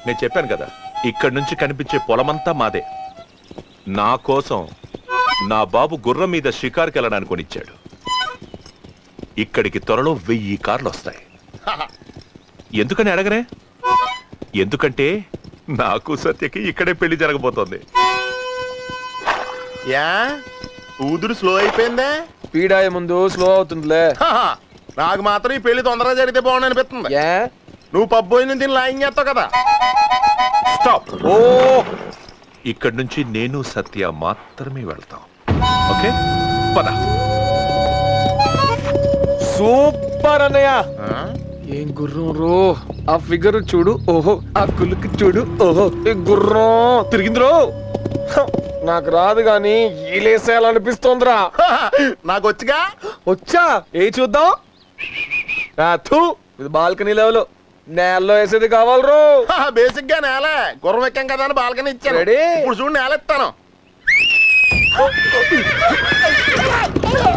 నేను చెప్పాను కదా ఇక్కడి నుంచి కనిపించే పొలమంతా మాదే నా కోసం నా బాబు గుర్రం మీద షికారుకి వెళ్ళడానికి కొనిచ్చాడు ఇక్కడికి త్వరలో వెయ్యి కార్లు వస్తాయి ఎందుకని అడగరే ఎందుకంటే నాకు సత్యకి ఇక్కడే పెళ్లి జరగబోతోంది యా ఊదురు స్లో అయిపోయిందే స్పీడ్ అయ్యే ముందు స్లో అవుతుందిలే హహ, నాకు మాత్రం ఈ పెళ్లి తొందరగా జరిగితే బాగుంది అనిపిస్తుంది ఏ నువ్వు పబ్బు పోయిన దీన్ని లాయింగ్ చేస్తావు కదా స్టాప్ ఓ ఇక్కడి నుంచి నేను సత్య మాత్రమే వెళ్తాం ఓకే పద సూపర్ అన్నయ్య ఆ? ఏం గుర్రం రో ఆ ఫిగర్ చూడు ఓహో ఆ కులుకు చూడు ఓహో ఈ గుర్రం తిరిగింది రో హ, నాకు రాదు గాని ఈలేసేయాలనిపిస్తోందిరా హహ, నాకు వచ్చిగా వచ్చా ఏ చూద్దాం ఆ, థూ ఇది బాల్కనీ లెవెల్ నేలలో వేసేది కావాలి రో హహ, బేసిక్ గా నేలే గుర్రం ఎక్కాం కదా అని బాల్కని ఇచ్చాను Ready? ఇప్పుడు చూడు నేల ఎత్తాను